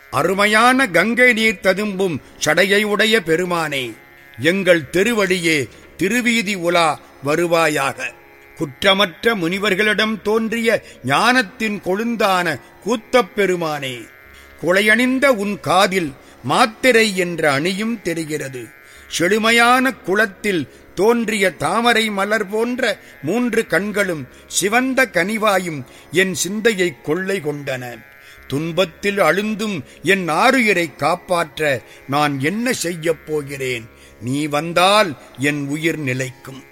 அருமையான கங்கை நீர் ததும்பும் சடையை உடைய பெருமானே எங்கள் திருவடியே திருவீதி உலா வருவாயாக குற்றமற்ற முனிவர்களிடம் தோன்றிய ஞானத்தின் கொழுந்தான கூத்தப் பெருமானே குளையணிந்த உன் காதில் மாத்திரை என்ற அணியும் தெரிகிறது செழுமையான குளத்தில் தோன்றிய தாமரை மலர் போன்ற மூன்று கண்களும் சிவந்த கனிவாயும் என் சிந்தையை கொள்ளை கொண்டன துன்பத்தில் அழுந்தும் என் ஆறுயிரை காப்பாற்ற நான் என்ன செய்யப் போகிறேன் நீ வந்தால் என் உயிர் நிலைக்கும்